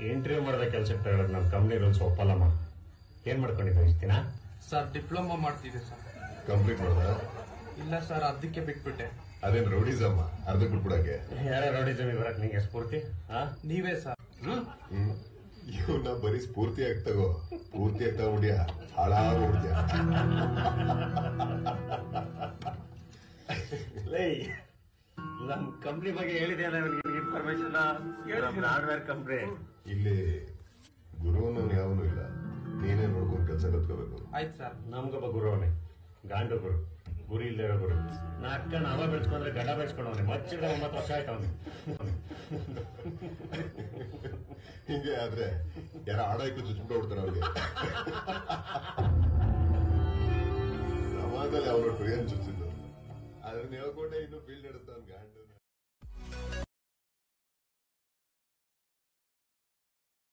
Interview ಮಾಡಿದ ಕೆಲಸಕ್ಕೆ ತಗೊಳ್ಳೋದು ನಮ್ಮ ಕಂಪ್ನಿ ರೂಲ್ಸ್ ಒಪ್ಪಲ್ಲಮ್ಮ ಏನ್ ಮಾಡ್ಕೊಂಡಿದ್ದೆ ಇಷ್ಟು ದಿನ ಸರ್ ಡಿಪ್ಲೊಮಾ ಮಾಡ್ತಿದ್ದೆ ಸರ್ ಕಂಪ್ಲೀಟ್ ಮಾಡ್ದ ಇಲ್ಲ ಸರ್ ಅದಕ್ಕೆ ಬಿಟ್ಬಿಟ್ಟೆ ಅದೇನ್ ರೌಡಿಸಮ್ಮ ಅರ್ಧ ಬಿಟ್ಬಿಡಕ್ಕೆ ಯಾರ ರೌಡಿಸಮ್ ಬರಕ್ ನಿಂಗೆ ಸ್ಫೂರ್ತಿ ಆ? ನೀವೇ ಸರ್ ಹ್ಮ್? ಹ್ಮ್ ಇವನ್ನ ಬರೀ ಸ್ಫೂರ್ತಿ ಆಗಿ ತಗೋ ಪೂರ್ತಿ ಆಗಿ ತಗೊಂಡ್ಯಾ ಹಾಳಾಗೋಗ್ಬಿಡ್ತೀಯ ಲೇ ನಮ್ ಕಂಪ್ನಿ ಬಗ್ಗೆ ಹೇಳಿದೆಯಲ್ಲ ಇನ್ಫಾರ್ಮೇಶನ್ ಹಾರ್ಡ್ವೇರ್ ಕಂಪ್ನಿ ಇಲ್ಲಿ ಗುರುವನ್ನ ಯಾವನು ಇಲ್ಲ ನೀನೇ ನೋಡ್ಕೊಂಡು ಕೆಲಸ ಕಲ್ತ್ಕೋಬೇಕು ಆಯ್ತು ಸರ್ ನಮ್ಗೊಬ್ಬ ಗುರು ಅವನೇ ಗಾಂಡು ಗುರು ಗುರಿ ಇಲ್ಲದೆ ಇರೋ ಗುರು ನಾಲ್ಕ ನಾವ ಬೆಳೆಸ್ಕೊಂಡ್ರೆ ಗಡ ಬೆಳೆಸ್ಕೊಂಡವನೆ ಮಚ್ಚಿದ ಒಂಬತ್ತು ವರ್ಷ ಆಯ್ತು ಅವನು ಹಿಂಗೆ ಆದ್ರೆ ಯಾರ ಆಡಾಯ್ಕು ಚುಚ್ಬಿಟ್ಟು ಅವ್ರಿಗೆ ಸಮಾಜದಲ್ಲಿ ಅವನು ಟ್ರೇನ್ ಚುಚ್ಚಿದ್ದು ಅದ್ರ ಹೇಳ್ಕೊಂಡೆ ಇನ್ನು ಫೀಲ್ಡ್ ನಡೆಸ್ತಾನ ಗಾಂಡು